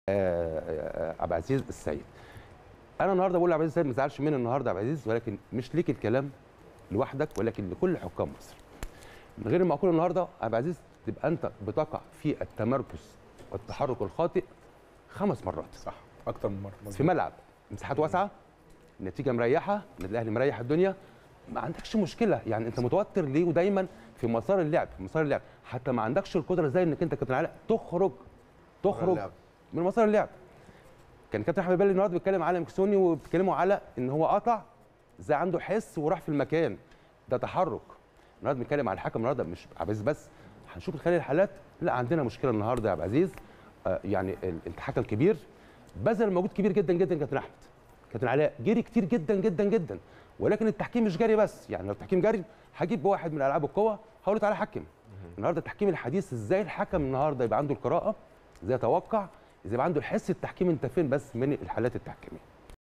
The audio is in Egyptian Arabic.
آه، عبد العزيز السيد انا النهارده بقول لعبد العزيز السيد ما تزعلش مني النهارده يا عبد العزيز ولكن مش ليك الكلام لوحدك ولكن لكل حكام مصر من غير المعقول النهارده عبد العزيز تبقى انت بتقع في التمركز والتحرك الخاطئ خمس مرات صح اكتر من مره في مظبوط. ملعب مساحات واسعه النتيجه مريحه النادي الاهلي مريح الدنيا ما عندكش مشكله يعني انت متوتر ليه ودايما في مسار اللعب في مسار اللعب حتى ما عندكش القدره زي انك انت كابتن علاء تخرج تخرج اللعب. من مسار اللعب كان كابتن احمد بلال النهارده بيتكلم على مكسوني وبيتكلموا على ان هو قطع زي عنده حس وراح في المكان ده تحرك النهارده بنتكلم على الحكم النهارده مش عبد العزيز بس هنشوف خلال الحالات لا عندنا مشكله النهارده يا عبد العزيز آه يعني ال- انت حكم كبير بذل مجهود كبير جدا جدا كابتن احمد كابتن علاء جري كتير جدا جدا جدا ولكن التحكيم مش جري بس يعني لو التحكيم جري هجيب واحد من العاب القوه هقول له تعالى حكم النهارده التحكيم الحديث ازاي الحكم النهارده يبقى عنده القراءه ازاي يتوقع ازاي يبقى عنده الحس التحكيم انت فين بس من الحالات التحكيميه